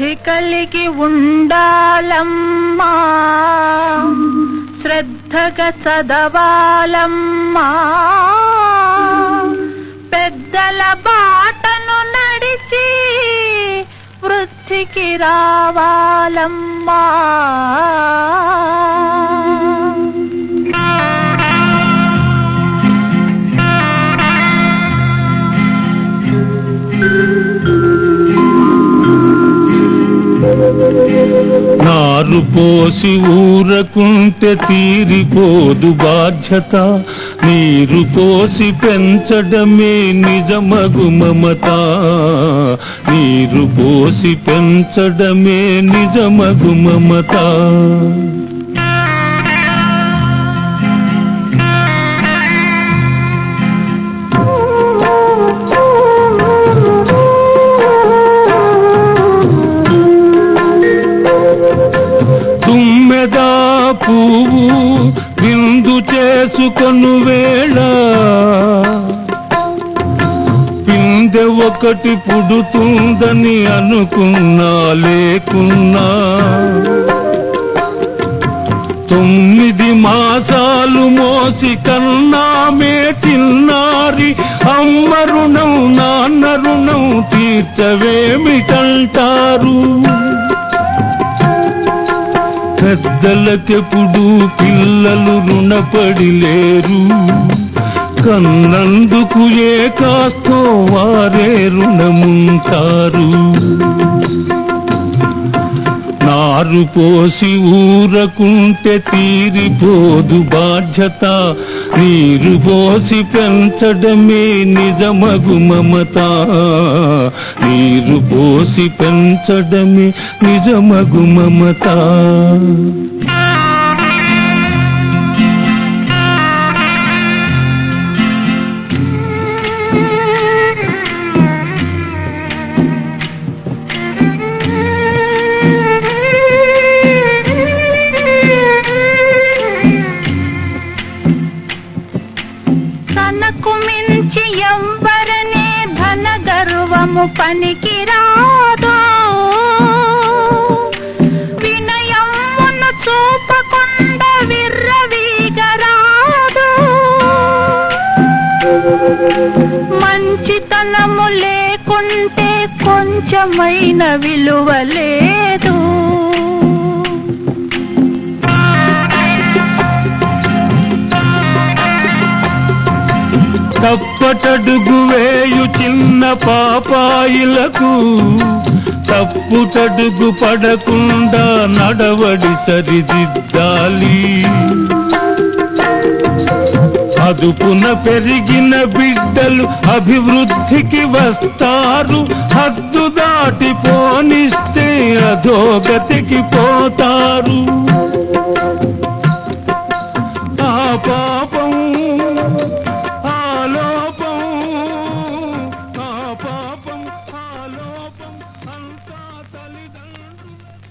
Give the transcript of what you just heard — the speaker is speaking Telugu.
బుద్ధి కలిగి ఉండాలమ్మా శ్రద్ధగా చదవాలమ్మా పెద్దల బాటను నడిచి వృత్తికి రావాలమ్మా నారు పోసి ఊరకుంటే తీరిపోదు బాధ్యత నీరు పోసి పెంచడమే నిజమగు మమత నీరు పోసి పెంచడమే నిజమగు మమత తుమ్మెదా పువ్వు విందు చేసుకొను వేళ పిందె ఒకటి పుడుతుందని అనుకున్నా లేకున్నా తొమ్మిది మాసాలు మోసి కన్నామే చిన్నారి అమ్మ రుణం నాన్న రుణం తీర్చవేమిటంటారు పెద్దలకెప్పుడు పిల్లలు రుణపడి లేరు కన్నందుకు ఏ కాస్తో వారే రుణముంటారు నారు పోసి ఊరకుంటే తీరిపోదు బాధ్యత నీరు పోసి పెంచడమే నిజమగు మమత నీరు పోసి పెంచడమే నిజమగు మమత తనకు మించి ఎవ్వరనే ధన గర్వము పనికిరాదు వినయమును చూపకుండా విర్రవీగరాదు మంచితనము లేకుంటే కొంచెమైన విలువ లేదు తప్పటడుగు వేయు చిన్న పాపాయిలకు తప్పుటడుగు పడకుండా నడవడి సరిదిద్దాలి అదుపున పెరిగిన బిడ్డలు అభివృద్ధికి వస్తారు హద్దు దాటి పోనిస్తే అధోగతికి పో